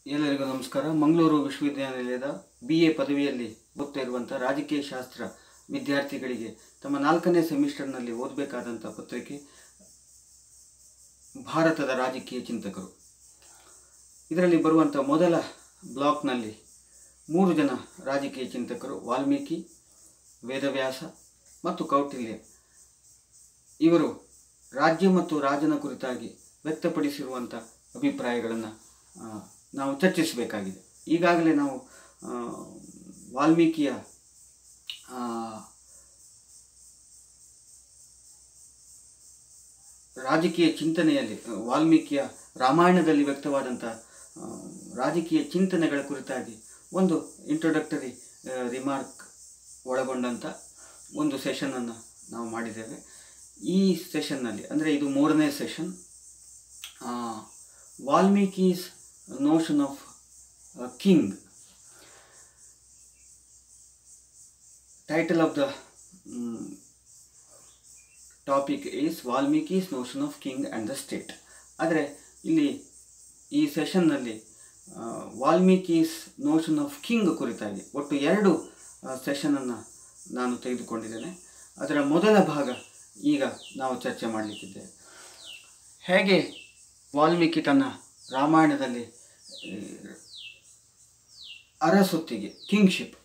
ಎಲ್ಲರಿಗೂ ನಮಸ್ಕಾರ ಮಂಗಳೂರು ವಿಶ್ವವಿದ್ಯಾನಿಲಯದ ಬಿ ಎ ಪದವಿಯಲ್ಲಿ ಓದ್ತಾ ಇರುವಂಥ ರಾಜಕೀಯ ಶಾಸ್ತ್ರ ವಿದ್ಯಾರ್ಥಿಗಳಿಗೆ ತಮ್ಮ ನಾಲ್ಕನೇ ಸೆಮಿಸ್ಟರ್ನಲ್ಲಿ ಓದಬೇಕಾದಂಥ ಪತ್ರಿಕೆ ಭಾರತದ ರಾಜಕೀಯ ಚಿಂತಕರು ಇದರಲ್ಲಿ ಬರುವಂಥ ಮೊದಲ ಬ್ಲಾಕ್ನಲ್ಲಿ ಮೂರು ಜನ ರಾಜಕೀಯ ಚಿಂತಕರು ವಾಲ್ಮೀಕಿ ವೇದವ್ಯಾಸ ಮತ್ತು ಕೌಟಿಲ್ಯ ಇವರು ರಾಜ್ಯ ಮತ್ತು ರಾಜನ ಕುರಿತಾಗಿ ವ್ಯಕ್ತಪಡಿಸಿರುವಂಥ ಅಭಿಪ್ರಾಯಗಳನ್ನು ನಾವು ಚರ್ಚಿಸಬೇಕಾಗಿದೆ ಈಗಾಗಲೇ ನಾವು ಆ, ವಾಲ್ಮೀಕಿಯ ಆ, ರಾಜಕೀಯ ಚಿಂತನೆಯಲ್ಲಿ ಆ, ವಾಲ್ಮೀಕಿಯ ರಾಮಾಯಣದಲ್ಲಿ ವ್ಯಕ್ತವಾದಂಥ ಆ, ರಾಜಕೀಯ ಚಿಂತನೆಗಳ ಕುರಿತಾಗಿ ಒಂದು ಇಂಟ್ರೊಡಕ್ಟರಿ ರಿಮಾರ್ಕ್ ಒಳಗೊಂಡಂಥ ಒಂದು ಸೆಷನನ್ನು ನಾವು ಮಾಡಿದ್ದೇವೆ ಈ ಸೆಷನ್ನಲ್ಲಿ ಅಂದರೆ ಇದು ಮೂರನೇ session Valmiki's notion of king title of the topic is Valmiki's notion of king and the state ಆದರೆ ಇಲ್ಲಿ ಈ ಸೆಷನ್ನಲ್ಲಿ ವಾಲ್ಮೀಕೀಸ್ ನೋಷನ್ ಆಫ್ ಕಿಂಗ್ ಕುರಿತಾಗಿ ಒಟ್ಟು ಎರಡು ಸೆಷನನ್ನು ನಾನು ತೆಗೆದುಕೊಂಡಿದ್ದೇನೆ ಅದರ ಮೊದಲ ಭಾಗ ಈಗ ನಾವು ಚರ್ಚೆ ಮಾಡಲಿಕ್ಕಿದ್ದೇವೆ ಹೇಗೆ ವಾಲ್ಮೀಕಿ ತನ್ನ ರಾಮಾಯಣದಲ್ಲಿ ಈ, ಅರಸೊತ್ತಿಗೆ ಕಿಂಗ್ಶಿಪ್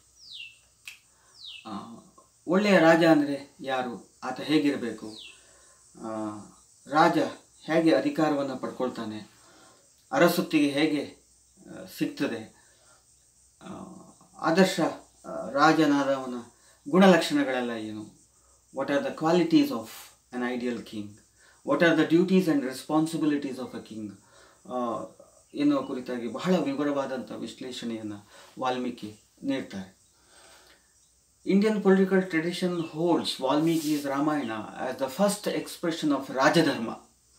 ಒಳ್ಳೆಯ ರಾಜ ಅಂದರೆ ಯಾರು ಆತ ಹೇಗಿರಬೇಕು ಆ, ರಾಜ ಹೇಗೆ ಅಧಿಕಾರವನ್ನು ಪಡ್ಕೊಳ್ತಾನೆ ಅರಸೊತ್ತಿಗೆ ಹೇಗೆ ಆ, ಸಿಗ್ತದೆ ಆ, ಆದರ್ಶ ಆ, ರಾಜನಾದವನ ಗುಣಲಕ್ಷಣಗಳೆಲ್ಲ ಏನು what are the qualities of an ideal king what are the duties and responsibilities of a king ಎನ್ನುವ ಕುರಿತಾಗಿ ಬಹಳ ವಿವರವಾದಂಥ ವಿಶ್ಲೇಷಣೆಯನ್ನು ವಾಲ್ಮೀಕಿ ನೀಡ್ತಾರೆ Indian political tradition holds Valmiki's Ramayana as the first expression of Rajadharma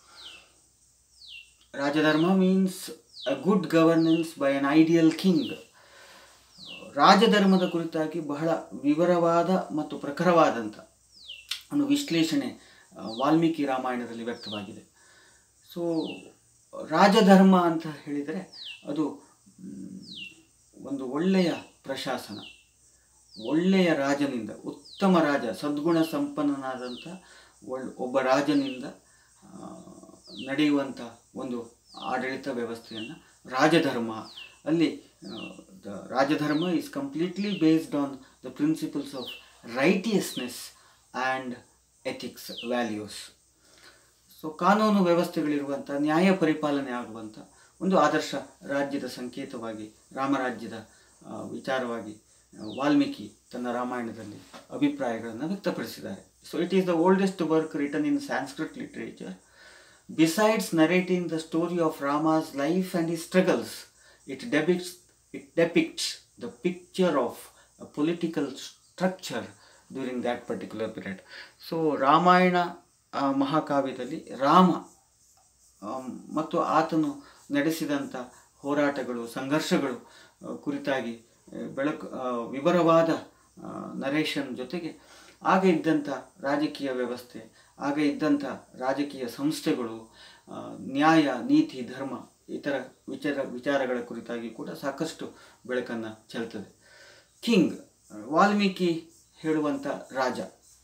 Rajadharma means a good governance by an ideal king ರಾಜಧರ್ಮದ ಕುರಿತಾಗಿ ಬಹಳ ವಿವರವಾದ ಮತ್ತು ಪ್ರಖರವಾದಂಥ ಒಂದು ವಿಶ್ಲೇಷಣೆ ಆ, ವಾಲ್ಮೀಕಿ ರಾಮಾಯಣದಲ್ಲಿ ವ್ಯಕ್ತವಾಗಿದೆ ಸೊ ರಾಜಧರ್ಮ ಅಂತ ಹೇಳಿದರೆ ಅದು ಮ್, ಒಂದು ಒಳ್ಳೆಯ ಪ್ರಶಾಸನ ಒಳ್ಳೆಯ ರಾಜನಿಂದ ಉತ್ತಮ ರಾಜ ಸದ್ಗುಣ ಸಂಪನ್ನನಾದಂಥ ಒಳ್ ಒಬ್ಬ ರಾಜನಿಂದ ಆ, ನಡೆಯುವಂಥ ಒಂದು ಆಡಳಿತ ವ್ಯವಸ್ಥೆಯನ್ನು ರಾಜಧರ್ಮ ಅಲ್ಲಿ uh, the Rajadharma is completely based on the principles of righteousness and ethics values so ಕಾನೂನು ವ್ಯವಸ್ಥೆಗಳಿರುವಂಥ ನ್ಯಾಯ ಪರಿಪಾಲನೆ ಆಗುವಂಥ ಒಂದು ಆದರ್ಶ ರಾಜ್ಯದ ಸಂಕೇತವಾಗಿ ರಾಮರಾಜ್ಯದ ಆ, ವಿಚಾರವಾಗಿ ಆ, ವಾಲ್ಮೀಕಿ ತನ್ನ ರಾಮಾಯಣದಲ್ಲಿ ಅಭಿಪ್ರಾಯಗಳನ್ನು ವ್ಯಕ್ತಪಡಿಸಿದ್ದಾರೆ so it is the oldest work written in Sanskrit literature besides narrating the story of Rama's life and his struggles it depicts it depicts the picture of a political structure during that particular period so Ramayana ಆ, ಮಹಾಕಾವ್ಯದಲ್ಲಿ Rama am, ಮತ್ತು ಆತನು ನಡೆಸಿದಂಥ ಹೋರಾಟಗಳು ಸಂಘರ್ಷಗಳು ಆ, ಕುರಿತಾಗಿ ಆ, ಬೆಳಕು ಆ, ವಿವರವಾದ ನರೇಷನ್ ಜೊತೆಗೆ ಆಗ ಇದ್ದಂಥ ರಾಜಕೀಯ ವ್ಯವಸ್ಥೆ ಆಗ ಇದ್ದಂಥ ರಾಜಕೀಯ ಸಂಸ್ಥೆಗಳು ಆ, ನ್ಯಾಯ ನೀತಿ ಧರ್ಮ ಇತರ ವಿಚಾರ ವಿಚಾರಗಳ ಕುರಿತಾಗಿ ಕೂಡ ಸಾಕಷ್ಟು ಬೆಳಕನ್ನು ಚೆಲ್ತದೆ ಕಿಂಗ್ ವಾಲ್ಮೀಕಿ ಹೇಳುವಂಥ ರಾಜ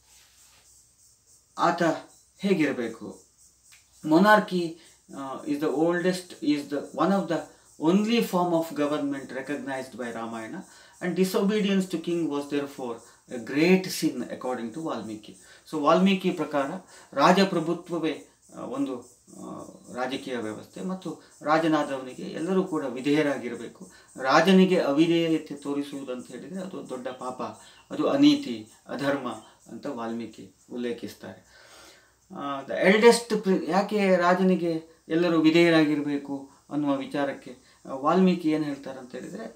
ಆತ ಹೇಗಿರಬೇಕು monarchy is the oldest is the one of the only form of government recognized by Ramayana and disobedience to king was therefore a great sin according to Valmiki so Valmiki ಪ್ರಕಾರ ರಾಜಪ್ರಭುತ್ವವೇ ಆ, ಒಂದು ಆ, ರಾಜಕೀಯ ವ್ಯವಸ್ಥೆ ಮತ್ತು ರಾಜನಾದವನಿಗೆ ಎಲ್ಲರೂ ಕೂಡ ವಿಧೇಯರಾಗಿರಬೇಕು ರಾಜನಿಗೆ ಅವಿಧೇಯತೆ ತೋರಿಸುವುದು ಅಂತ ಹೇಳಿದರೆ ಅದು ದೊಡ್ಡ ಪಾಪ ಅದು ಅನೀತಿ ಅಧರ್ಮ ಅಂತ ವಾಲ್ಮೀಕಿ ಉಲ್ಲೇಖಿಸ್ತಾರೆ ದ ಎಲ್ಡೆಸ್ಟ್ ಪ್ರಿ ಯಾಕೆ ರಾಜನಿಗೆ ಎಲ್ಲರೂ ವಿಧೇಯರಾಗಿರಬೇಕು ಅನ್ನುವ ವಿಚಾರಕ್ಕೆ ಆ, ವಾಲ್ಮೀಕಿ ಏನು ಹೇಳ್ತಾರೆ ಅಂತ ಹೇಳಿದರೆ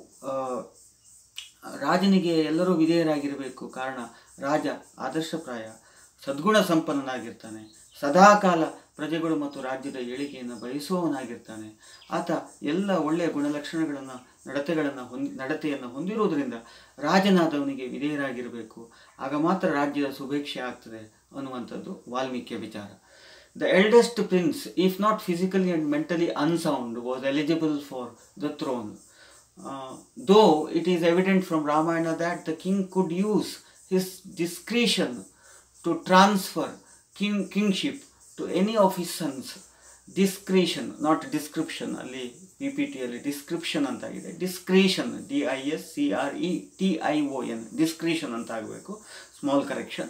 ರಾಜನಿಗೆ ಎಲ್ಲರೂ ವಿಧೇಯರಾಗಿರಬೇಕು ಕಾರಣ ರಾಜ ಆದರ್ಶಪ್ರಾಯ ಸದ್ಗುಣ ಸಂಪನ್ನನಾಗಿರ್ತಾನೆ ಸದಾಕಾಲ ಪ್ರಜೆಗಳು ಮತ್ತು ರಾಜ್ಯದ ಏಳಿಗೆಯನ್ನು ಬಯಸುವವನಾಗಿರ್ತಾನೆ ಆತ ಎಲ್ಲ ಒಳ್ಳೆಯ ಗುಣಲಕ್ಷಣಗಳನ್ನು ನಡತೆಗಳನ್ನು ಹೊಂದಿ ನಡತೆಯನ್ನು ಹೊಂದಿರುವುದರಿಂದ ರಾಜನಾದವನಿಗೆ ವಿಧೇಯರಾಗಿರಬೇಕು ಆಗ ಮಾತ್ರ ರಾಜ್ಯದ ಸುಭೇಕ್ಷೆ ಆಗ್ತದೆ ಅನ್ನುವಂಥದ್ದು ವಾಲ್ಮೀಕಿಯ ವಿಚಾರ the eldest prince if not physically and mentally unsound was eligible for the throne though it is evident from Ramayana that the king could use his discretion to transfer king kingship to any of his sons discretion not description ಅಲ್ಲಿ P P ಟಿಯಲ್ಲಿ description ಅಂತ ಆಗಿದೆ discretion D I S C R E T I O N discretion ಅಂತ ಆಗಬೇಕು small correction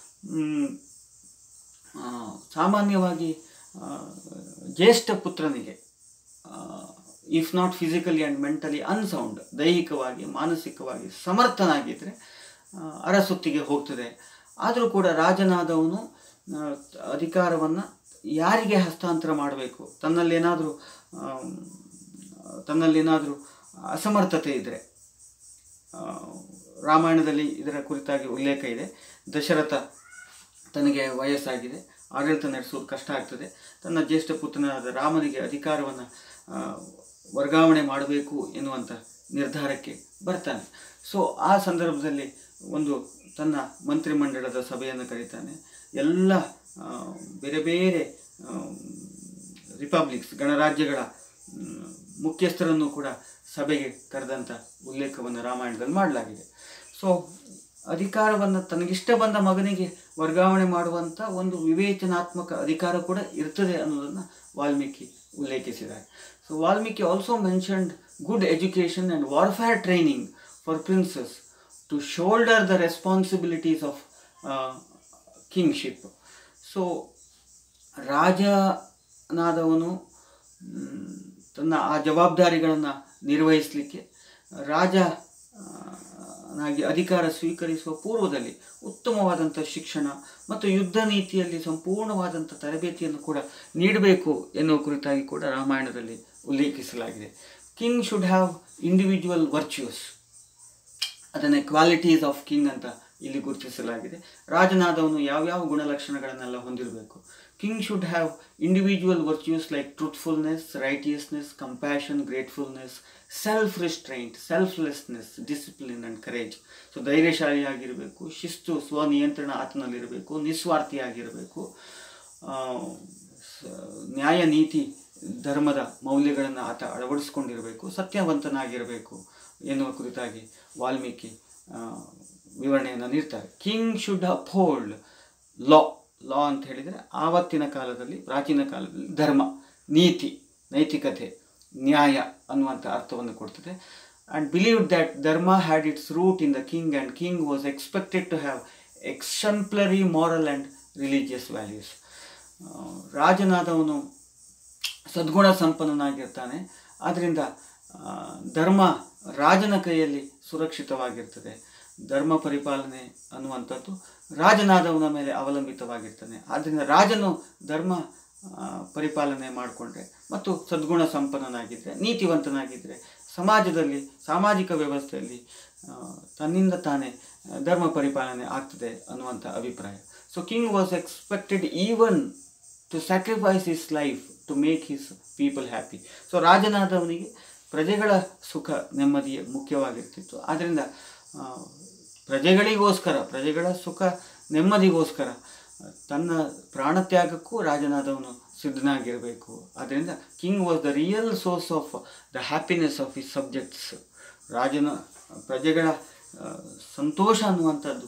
ಸಾಮಾನ್ಯವಾಗಿ ಆ, ಜ್ಯೇಷ್ಠ ಪುತ್ರನಿಗೆ if not physically and mentally unsound ದೈಹಿಕವಾಗಿ ಮಾನಸಿಕವಾಗಿ ಸಮರ್ಥನಾಗಿದ್ದರೆ ಆ, ಅರಸೊತ್ತಿಗೆ ಹೋಗ್ತದೆ ಆದರೂ ಕೂಡ ರಾಜನಾದವನು ಆ, ಅಧಿಕಾರವನ್ನು ಯಾರಿಗೆ ಹಸ್ತಾಂತರ ಮಾಡಬೇಕು ತನ್ನಲ್ಲೇನಾದರೂ ತನ್ನಲ್ಲೇನಾದರೂ ಅಸಮರ್ಥತೆ ಇದ್ದರೆ ರಾಮಾಯಣದಲ್ಲಿ ಇದರ ಕುರಿತಾಗಿ ಉಲ್ಲೇಖ ಇದೆ ದಶರಥ ತನಗೆ ವಯಸ್ಸಾಗಿದೆ ಆಡಳಿತ ನಡೆಸೋದು ಕಷ್ಟ ಆಗ್ತದೆ ತನ್ನ ಜ್ಯೇಷ್ಠ ಪುತ್ರನಾದ ರಾಮನಿಗೆ ಅಧಿಕಾರವನ್ನು ವರ್ಗಾವಣೆ ಮಾಡಬೇಕು ಎನ್ನುವಂಥ ನಿರ್ಧಾರಕ್ಕೆ ಬರ್ತಾನೆ ಸೊ ಆ ಸಂದರ್ಭದಲ್ಲಿ ಒಂದು ತನ್ನ ಮಂತ್ರಿಮಂಡಲದ ಸಭೆಯನ್ನು ಕರೀತಾನೆ ಎಲ್ಲ ಆ, ಬೇರೆ ಬೇರೆ ರಿಪಬ್ಲಿಕ್ಸ್ ಗಣರಾಜ್ಯಗಳ ಮ್, ಮುಖ್ಯಸ್ಥರನ್ನು ಕೂಡ ಸಭೆಗೆ ಕರೆದಂಥ ಉಲ್ಲೇಖವನ್ನು ರಾಮಾಯಣದಲ್ಲಿ ಮಾಡಲಾಗಿದೆ ಸೊ ಅಧಿಕಾರವನ್ನು ತನಗಿಷ್ಟ ಬಂದ ಮಗನಿಗೆ ವರ್ಗಾವಣೆ ಮಾಡುವಂಥ ಒಂದು ವಿವೇಚನಾತ್ಮಕ ಅಧಿಕಾರ ಕೂಡ ಇರ್ತದೆ ಅನ್ನೋದನ್ನು ವಾಲ್ಮೀಕಿ ಉಲ್ಲೇಖಿಸಿದ್ದಾರೆ so Valmiki also mentioned good education and warfare training for princes to shoulder the responsibilities of kingship so ರಾಜನಾದವನು ಮ್, ತನ್ನ ಆ ಜವಾಬ್ದಾರಿಗಳನ್ನು ನಿರ್ವಹಿಸಲಿಕ್ಕೆ ರಾಜ ಆ, ನಾಗಿ ಅಧಿಕಾರ ಸ್ವೀಕರಿಸುವ ಪೂರ್ವದಲ್ಲಿ ಉತ್ತಮವಾದಂಥ ಶಿಕ್ಷಣ ಮತ್ತು ಯುದ್ಧ ನೀತಿಯಲ್ಲಿ ಸಂಪೂರ್ಣವಾದಂಥ ತರಬೇತಿಯನ್ನು ಕೂಡ ನೀಡಬೇಕು ಎನ್ನುವ ಕುರಿತಾಗಿ ಕೂಡ ರಾಮಾಯಣದಲ್ಲಿ ಉಲ್ಲೇಖಿಸಲಾಗಿದೆ king should have individual virtues ಅದನ್ನೇ ಕ್ವಾಲಿಟೀಸ್ ಆಫ್ ಕಿಂಗ್ ಅಂತ ಇಲ್ಲಿ ಗುರುತಿಸಲಾಗಿದೆ ರಾಜನಾದವನು ಯಾವ್ಯಾವ ಗುಣಲಕ್ಷಣಗಳನ್ನೆಲ್ಲ ಹೊಂದಿರಬೇಕು king should have individual virtues like truthfulness righteousness compassion gratefulness self restraint selflessness discipline and courage so ಧೈರ್ಯಶಾಲಿಯಾಗಿರಬೇಕು ಶಿಸ್ತು ಸ್ವನಿಯಂತ್ರಣ ಆತನಲ್ಲಿರಬೇಕು ನಿಸ್ವಾರ್ಥಿಯಾಗಿರಬೇಕು ಆ, ಸ- ನ್ಯಾಯ ನೀತಿ ಧರ್ಮದ ಮೌಲ್ಯಗಳನ್ನು ಆತ ಅಳವಡಿಸ್ಕೊಂಡಿರಬೇಕು ಸತ್ಯವಂತನಾಗಿರಬೇಕು ಎನ್ನುವ ಕುರಿತಾಗಿ ವಾಲ್ಮೀಕಿ ಆ, ವಿವರಣೆಯನ್ನು ನೀಡ್ತಾರೆ king should uphold law law ಅಂತ ಹೇಳಿದರೆ ಆವತ್ತಿನ ಕಾಲದಲ್ಲಿ ಪ್ರಾಚೀನ ಕಾಲದಲ್ಲಿ ಧರ್ಮ ನೀತಿ ನೈತಿಕತೆ ನ್ಯಾಯ ಅನ್ನುವಂಥ ಅರ್ಥವನ್ನು ಕೊಡ್ತದೆ and believe that dharma had its root in the king and king was expected to have exemplary moral and religious values ರಾಜನಾದವನು ಸದ್ಗುಣ ಸಂಪನ್ನನಾಗಿರ್ತಾನೆ ಆದ್ದರಿಂದ ಆ, ಧರ್ಮ ರಾಜನ ಕೈಯಲ್ಲಿ ಸುರಕ್ಷಿತವಾಗಿರ್ತದೆ ಧರ್ಮ ಪರಿಪಾಲನೆ ಅನ್ನುವಂಥದ್ದು ರಾಜನಾದವನ ಮೇಲೆ ಅವಲಂಬಿತವಾಗಿರ್ತಾನೆ ಆದ್ದರಿಂದ ರಾಜನು ಧರ್ಮ ಆ, ಪರಿಪಾಲನೆ ಮಾಡಿಕೊಂಡ್ರೆ ಮತ್ತು ಸದ್ಗುಣ ಸಂಪನ್ನನಾಗಿದ್ದರೆ ನೀತಿವಂತನಾಗಿದ್ದರೆ ಸಮಾಜದಲ್ಲಿ ಸಾಮಾಜಿಕ ವ್ಯವಸ್ಥೆಯಲ್ಲಿ ಆ, ತನ್ನಿಂದ ತಾನೇ ಆ, ಧರ್ಮ ಪರಿಪಾಲನೆ ಆಗ್ತದೆ ಅನ್ನುವಂಥ ಅಭಿಪ್ರಾಯ so king was expected even to sacrifice his life to make his people happy so ರಾಜನಾದವನಿಗೆ ಪ್ರಜೆಗಳ ಸುಖ ನೆಮ್ಮದಿ ಮುಖ್ಯವಾಗಿರ್ತಿತ್ತು ಆದ್ದರಿಂದ ಆ, ಪ್ರಜೆಗಳಿಗೋಸ್ಕರ ಪ್ರಜೆಗಳ ಸುಖ ನೆಮ್ಮದಿಗೋಸ್ಕರ ಆ, ತನ್ನ ಪ್ರಾಣತ್ಯಾಗಕ್ಕೂ ರಾಜನಾದವನು ಸಿದ್ಧನಾಗಿರಬೇಕು ಆದ್ದರಿಂದ king was the real source of the happiness of his subjects ರಾಜನ ಪ್ರಜೆಗಳ ಆ, ಸಂತೋಷ ಅನ್ನುವಂಥದ್ದು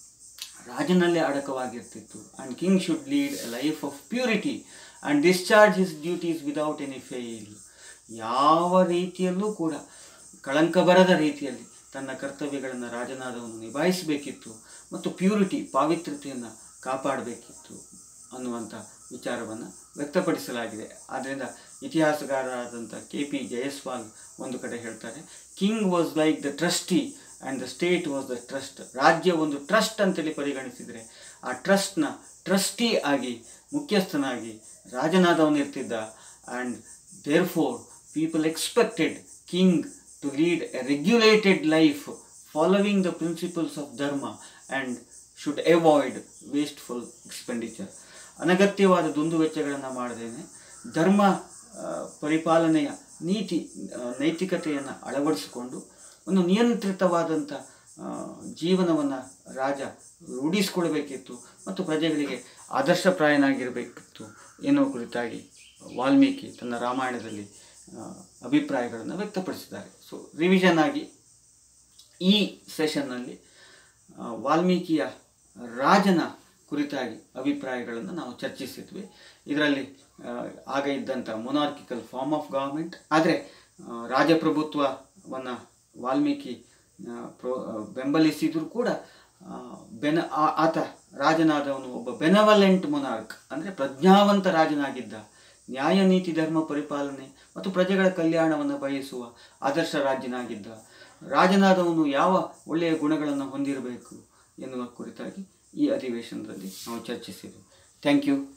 ರಾಜನಲ್ಲೇ ಅಡಕವಾಗಿರ್ತಿತ್ತು and king should lead a life of purity and discharge his duties without any fail ಯಾವ ರೀತಿಯಲ್ಲೂ ಕೂಡ ಕಳಂಕ ಬರದ ರೀತಿಯಲ್ಲಿ ತನ್ನ ಕರ್ತವ್ಯಗಳನ್ನು ರಾಜನಾದವನು ನಿಭಾಯಿಸಬೇಕಿತ್ತು ಮತ್ತು ಪ್ಯೂರಿಟಿ ಪಾವಿತ್ರ್ಯತೆಯನ್ನು ಕಾಪಾಡಬೇಕಿತ್ತು ಅನ್ನುವಂಥ ವಿಚಾರವನ್ನು ವ್ಯಕ್ತಪಡಿಸಲಾಗಿದೆ ಆದ್ದರಿಂದ ಇತಿಹಾಸಗಾರರಾದಂಥ ಕೆ ಪಿ ಜಯಸ್ವಾಲ್ ಒಂದು ಕಡೆ ಹೇಳ್ತಾರೆ king was like the trustee and the state was the trust ರಾಜ್ಯ ಒಂದು ಟ್ರಸ್ಟ್ ಅಂತೇಳಿ ಪರಿಗಣಿಸಿದರೆ ಆ ಟ್ರಸ್ಟ್ನ ಟ್ರಸ್ಟಿ ಆಗಿ ಮುಖ್ಯಸ್ಥನಾಗಿ ರಾಜನಾದವನು ಇರ್ತಿದ್ದ and therefore people expected king to lead a regulated life following the principles of dharma and should avoid wasteful expenditure ಅನಗತ್ಯವಾದ ದುಂದುವೆಚ್ಚಗಳನ್ನು ಮಾಡದೇನೆ ಧರ್ಮ ಆ, ಪರಿಪಾಲನೆಯ ನೀತಿ ಆ, ನೈತಿಕತೆಯನ್ನು ಅಳವಡಿಸಿಕೊಂಡು ಒಂದು ನಿಯಂತ್ರಿತವಾದಂಥ ಜೀವನವನ್ನು ರಾಜ ರೂಢಿಸ್ಕೊಳ್ಬೇಕಿತ್ತು ಮತ್ತು ಪ್ರಜೆಗಳಿಗೆ ಆದರ್ಶಪ್ರಾಯನಾಗಿರಬೇಕಿತ್ತು ಎನ್ನುವ ಕುರಿತಾಗಿ ವಾಲ್ಮೀಕಿ ತನ್ನ ರಾಮಾಯಣದಲ್ಲಿ ಆ, ಅಭಿಪ್ರಾಯಗಳನ್ನು ವ್ಯಕ್ತಪಡಿಸಿದ್ದಾರೆ ಸೊ ರಿವಿಷನ್ ಆಗಿ ಈ ಸೆಷನ್ನಲ್ಲಿ ಆ, ವಾಲ್ಮೀಕಿಯ ರಾಜನ ಕುರಿತಾಗಿ ಅಭಿಪ್ರಾಯಗಳನ್ನು ನಾವು ಚರ್ಚಿಸಿದ್ವಿ ಇದರಲ್ಲಿ ಆ, ಆಗ ಇದ್ದಂಥ ಮೊನಾರ್ಕಿಕಲ್ ಫಾರ್ಮ್ ಆಫ್ ಗವರ್ಮೆಂಟ್ ಆದರೆ ರಾಜಪ್ರಭುತ್ವವನ್ನು ವಾಲ್ಮೀಕಿ ಆ, ಪ್ರೋ ಆ, ಬೆಂಬಲಿಸಿದರೂ ಕೂಡ ಆ, ಬೆನ ಆ- ಆತ ರಾಜನಾದವನು ಒಬ್ಬ ಬೆನವಲೆಂಟ್ ಮೊನಾರ್ಕ್ ಅಂದರೆ ಪ್ರಜ್ಞಾವಂತ ರಾಜನಾಗಿದ್ದ ನ್ಯಾಯ ನೀತಿ ಧರ್ಮ ಪರಿಪಾಲನೆ ಮತ್ತು ಪ್ರಜೆಗಳ ಕಲ್ಯಾಣವನ್ನು ಬಯಸುವ ಆದರ್ಶ ರಾಜ್ಯನಾಗಿದ್ದ ರಾಜನಾದವನು ಯಾವ ಒಳ್ಳೆಯ ಗುಣಗಳನ್ನು ಹೊಂದಿರಬೇಕು ಎನ್ನುವ ಕುರಿತಾಗಿ ಈ ಅಧಿವೇಶನದಲ್ಲಿ ನಾವು ಚರ್ಚಿಸಿದ್ವಿ ಥ್ಯಾಂಕ್ ಯು